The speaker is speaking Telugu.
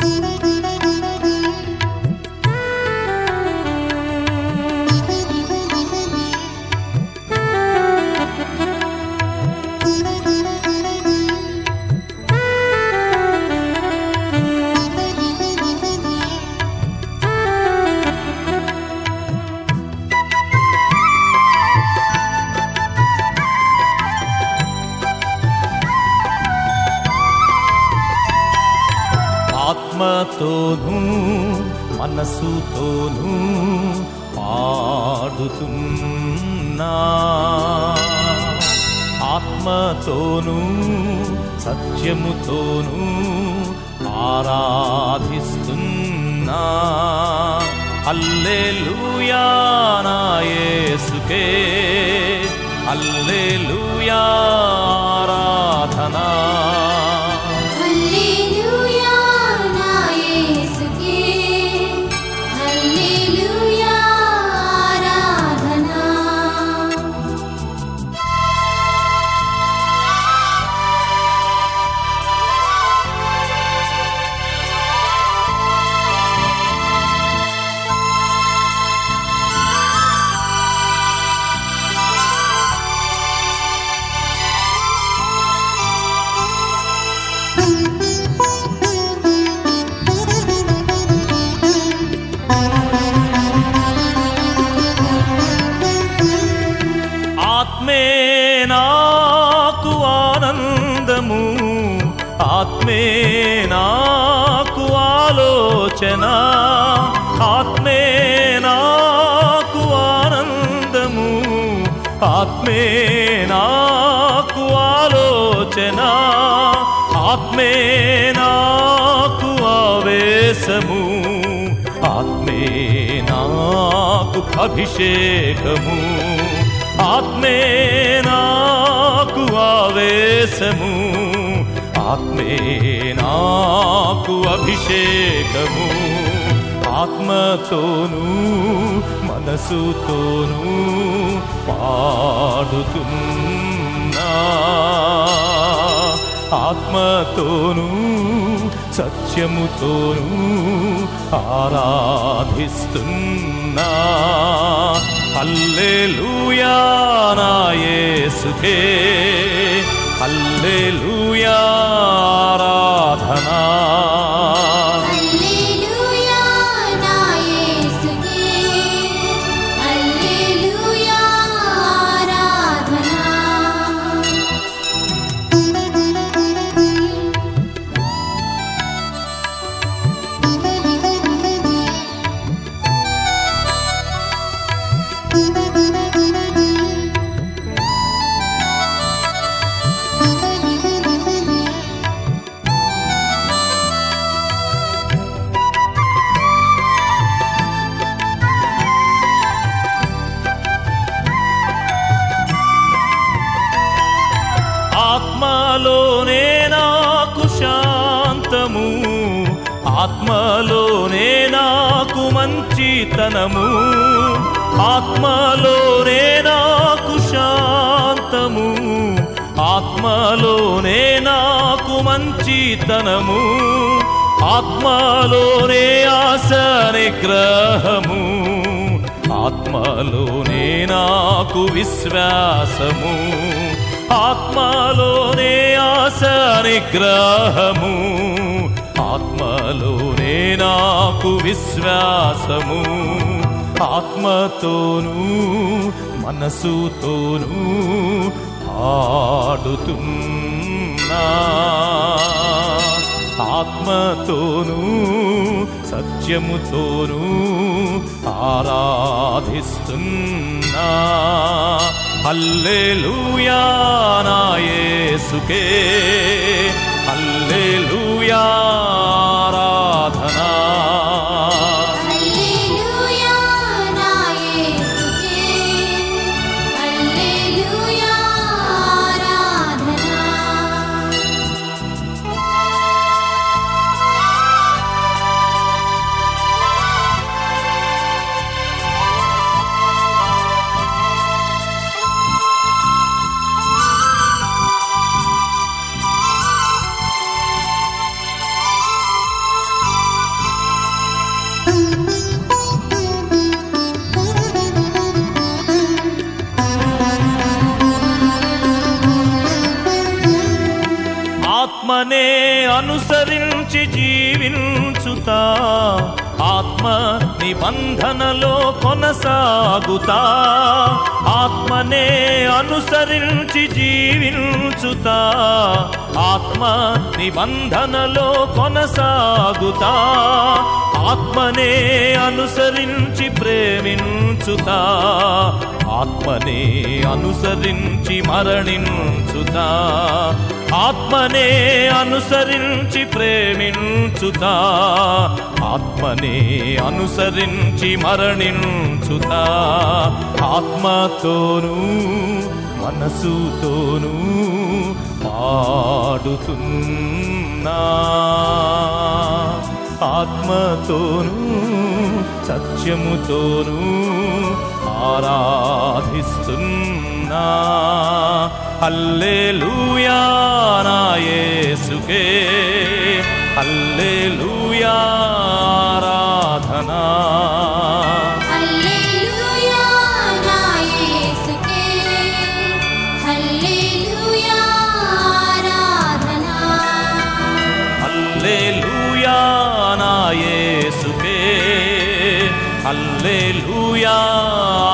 ఆత్మతోనూ మనసుతోనూ పాడుతున్నా ఆత్మతోనూ సత్యముతోనూ ఆరాధిస్తున్నా అల్లెలూయా నా యేసుకే అల్లెలూయా ఆరాధనా హల్లెలూయా నా యేసుకే హల్లెలూయా ఆరాధనా ఆత్మే నాకు ఆనందము ఆత్మే నాకు ఆలోచన ఆత్మే నాకు ఆనందము ఆత్మే నాకు ఆలోచన ఆత్మే నాకు ఆవేశము ఆత్మే నాకు అభిషేకము ఆత్మే నాకు ఆవేశము ఆత్మే నాకు అభిషేకము ఆత్మతోనూ మనసుతోనూ పాడుతున్నా ఆత్మతోనూ సత్యముతోనూ ఆరాధిస్తున్నా అల్లెలూయా నా యేసుకే అల్లెలూయా ఆరాధనా హల్లెలూయా నా యేసుకే హల్లెలూయా ఆరాధనా ఆత్మలోనే నాకు శాంతము ఆత్మలోనే నాకు మంచితనము ఆత్మలోనే నాకు శాంతము ఆత్మలోనే నాకు మంచితనము ఆత్మలోనే ఆశ నిగ్రహము ఆత్మలోనే నాకు విశ్వాసము ఆత్మలోనే ఆశ నిగ్రహము ఆత్మలోనే నాకు విశ్వాసము ఆత్మతోనూ మనసుతోనూ ఆడుతున్నా ఆత్మతోనూ సత్యముతోనూ ఆరాధిస్తున్నా హల్లెలూయా నా యేసుకే హల్లెలూయా ఆరాధనా హల్లెలూయా నా యేసుకే హల్లెలూయా ఆరాధనా ఆ ఆత్మనే అనుసరించి జీవించుతా ఆత్మ నిబంధనలో కొనసాగుతా ఆత్మనే అనుసరించి జీవించుతా ఆత్మ నిబంధనలో కొనసాగుతా ఆత్మనే అనుసరించి ప్రేమించుతా ఆత్మనే అనుసరించి మరణించుతా ఆత్మనే అనుసరించి ప్రేమించుతా ఆత్మనే అనుసరించి మరణించుతా ఆత్మతోనూ మనసుతోనూ పాడుతున్నా ఆత్మతోనూ సత్యముతోనూ ఆరాధిస్తున్నా హల్లెలూయా నా యేసుకే హల్లెలూయా ఆరాధనా హల్లెలూయా నా యేసుకే హల్లెలూయా ఆరాధనా హల్లెలూయా నా యేసుకే హల్లెలూయా